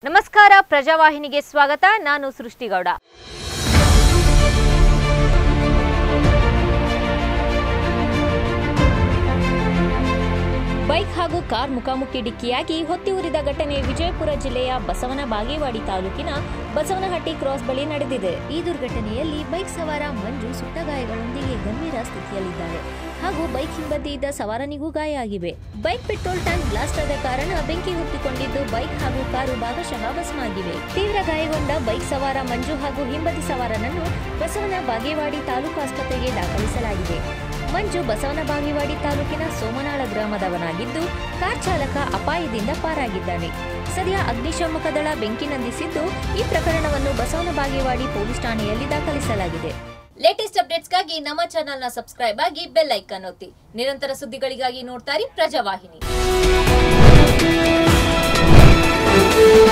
ನಮಸ್ಕಾರ ಪ್ರಜಾವಾಹಿನಿಗೆ ಸ್ವಾಗತ ನಾನು ಸೃಷ್ಟಿಗೌಡ ಬೈಕ್ ಹಾಗೂ ಕಾರ್ ಮುಖಾಮುಖಿ ಡಿಕ್ಕಿಯಾಗಿ ಹೊತ್ತಿ ಉರಿದ ಘಟನೆ ವಿಜಯಪುರ ಜಿಲ್ಲೆಯ ಬಸವನ ಬಾಗೇವಾಡಿ ತಾಲೂಕಿನ ಬಸವನಹಟ್ಟಿ ಕ್ರಾಸ್ ಬಳಿ ನಡೆದಿದೆ ಈ ದುರ್ಘಟನೆಯಲ್ಲಿ ಬೈಕ್ ಸವಾರ ಮಂಜು ಸುಟ್ಟ ಗಾಯಗಳೊಂದಿಗೆ ಗಂಭೀರ ಸ್ಥಿತಿಯಲ್ಲಿದ್ದಾರೆ ಹಾಗೂ ಬೈಕ್ ಹಿಂಬದಿ ಇದ್ದ ಸವಾರನಿಗೂ ಗಾಯ ಆಗಿವೆ ಬೈಕ್ ಪೆಟ್ರೋಲ್ ಟ್ಯಾಂಕ್ ಬ್ಲಾಸ್ಟ್ ಆದ ಕಾರಣ ಬೆಂಕಿ ಹೊತ್ತಿಕೊಂಡಿದ್ದು ಬೈಕ್ ಹಾಗೂ ಕಾರು ಭಾಗಶಃ ಭಸ್ಮಾಗಿವೆ ತೀವ್ರ ಗಾಯಗೊಂಡ ಬೈಕ್ ಸವಾರ ಮಂಜು ಹಾಗೂ ಹಿಂಬದಿ ಸವಾರನನ್ನು ಬಸವನ ಬಾಗೇವಾಡಿ ತಾಲೂಕು ಆಸ್ಪತ್ರೆಗೆ ದಾಖಲಿಸಲಾಗಿದೆ ಮಂಜು ಬಸವನ ಬಾಗೇವಾಡಿ ತಾಲೂಕಿನ ಸೋಮನಾಳ ಗ್ರಾಮದವನಾಗಿದ್ದು ಕಾರ್ ಚಾಲಕ ಅಪಾಯದಿಂದ ಪಾರಾಗಿದ್ದಾನೆ ಸದ್ಯ ಅಗ್ನಿಶಾಮಕ ದಳ ಬೆಂಕಿ ನಂದಿಸಿದ್ದು ಈ ಪ್ರಕರಣವನ್ನು ಬಸವನ ಬಾಗೇವಾಡಿ ಪೊಲೀಸ್ ಠಾಣೆಯಲ್ಲಿ ದಾಖಲಿಸಲಾಗಿದೆ ಲೇಟೆಸ್ಟ್ ಅಪ್ಡೇಟ್ಸ್ಗಾಗಿ ನಮ್ಮ ಚಾನೆಲ್ನ ಸಬ್ಸ್ಕ್ರೈಬ್ ಆಗಿ ಬೆಲ್ ಐಕಾನ್ ಒತ್ತಿ ನಿರಂತರ ಸುದ್ದಿಗಳಿಗಾಗಿ ನೋಡ್ತಾರೆ ಪ್ರಜಾವಾಹಿನಿ